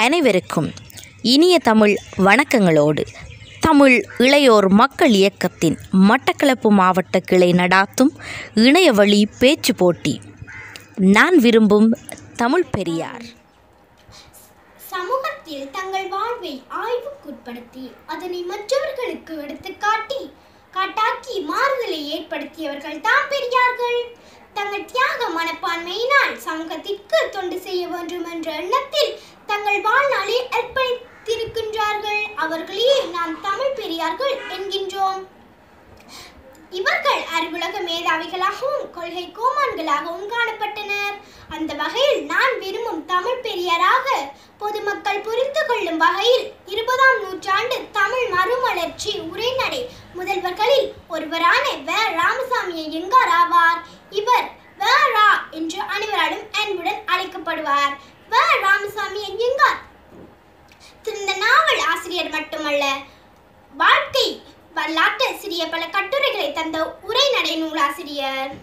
அனைவருக்கும் இனிய தமிழ் வணக்கங்களோடு தமிழ் இளையோர் மக்கள் இயக்கத்தின் மட்டக்களப்பு மாவட்ட கிளை நடாத்தும் இணையவழி பேச்சு போட்டி நான் விரும்பும் தமிழ் பெரியார் சமூகத்தில் தங்கள் வாழ்வை ஆய்வுக்குட்படுத்தி அதனை மற்றவர்களுக்கு எடுத்துக்காட்டி காட்டாக்கி மாறுதலை ஏற்படுத்தியவர்கள் தான் பெரியார்கள் தங்கள் தியாக மனப்பான்மையினால் சமூகத்திற்கு தொண்டு செய்ய வேண்டும் என்ற எண்ணத்தில் தங்கள் வாழ்நாளை அர்ப்பணித்திருக்கின்றார்கள் அவர்களையே நாம் தமிழ் பெரியார்கள் என்கின்றோம் இவர்கள் அறிவுலக மேதாவிகளாகவும் கொள்கை கோமான்களாகவும் காணப்பட்டனர் அந்த வகையில் நான் விரும்பும் தமிழ் பெரியாராக பொதுமக்கள் புரிந்து கொள்ளும் வகையில் இருபதாம் நூற்றாண்டு தமிழ் மறுமலர்ச்சி உரைநடை முதல்வர்களில் ஒருவரான வ ராமசாமி ஐயங்கார் ஆவார் இவர் வ ரா என்று அனைவராலும் அன்புடன் அழைக்கப்படுவார் வ ராமசாமி ஐயங்கார் சிறந்த நாவல் ஆசிரியர் மட்டுமல்ல வாழ்க்கை வரலாற்று சிறிய பல கட்டுரைகளை தந்த உரைநடை நூலாசிரியர்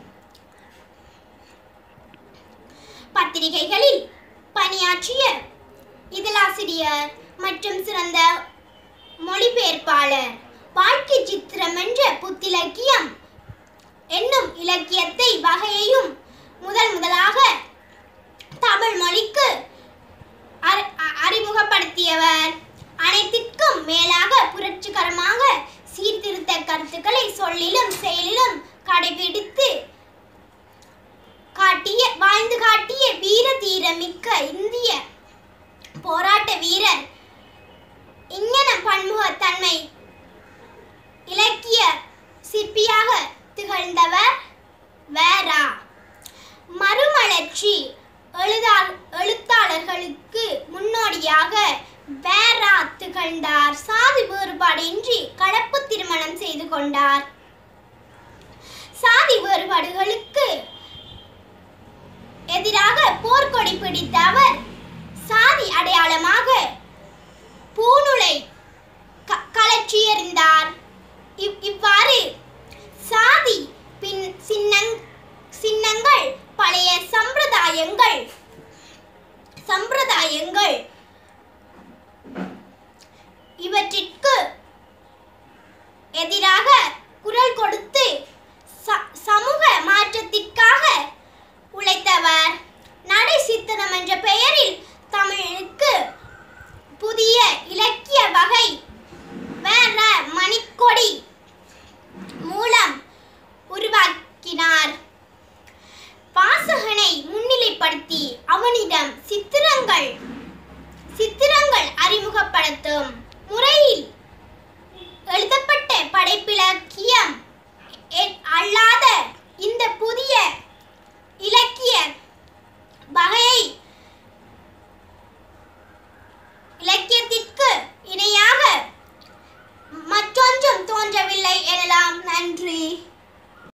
பத்திரிகைகளில் பணியாற்றிய இதழாசிரியர் மற்றும் சிறந்த மொழிபெயர்ப்பாளர் வாழ்க்கை சித்திரம் என்ற புத்திலக்கியம் என்னும் இலக்கியத்தை வகையையும் முதல் முதலாக தமிழ் மொழிக்கு அறி- அ- அறிமுகப்படுத்தியவர் அனைத்திற்கும் மேலாக புரட்சிகரமாக சீர்திருத்த கருத்துக்களை சொல்லிலும் செயலிலும் கடைபிடித்து காட்டிய வாழ்ந்து காட்டிய வீர தீர மிக்க இந்திய போராட்ட வீரர் இங்ஙன பன்முகத்தன்மை இலக்கிய சிற்பியாக திகழ்ந்தவர் வேரா மறுமலர்ச்சி எழுதா எழுத்தாளர்களுக்கு முன்னோடியாக வேரா திகழ்ந்தார் சாதி வேறுபாடின்றி கலப்பு திருமணம் செய்து கொண்டார் சாதி வேறுபாடுகளுக்கு எதிராக போர்க்கொடி பிடித்த அவர் சாதி அடையாளமாக பூணுலை க- கலற்றி எறிந்தார் இவ்- இவ்வாறு சாதி பின் சின்னங் சின்னங்கள் பழைய சம்பிரதாயங்கள் சம்பிரதாயங்கள் இவற்றிற்கு எதிராக குரல் கொடுத்து ச- சமூக மாற்றத்திற்காக உழைத்தவர் நடை சித்திரம் என்ற பெயரில் தமிழுக்கு புதிய இலக்கிய வகை வேற மணிக்கொடி மூலம் உருவாக்கினார் வாசகனை முன்னிலைப்படுத்தி அவனிடம் சித்திரங்கள் சித்திரங்கள் அறிமுகப்படுத்தும் முறையில் எழுதப்பட்ட படைப்பிலக்கியம் எ- அல்லாத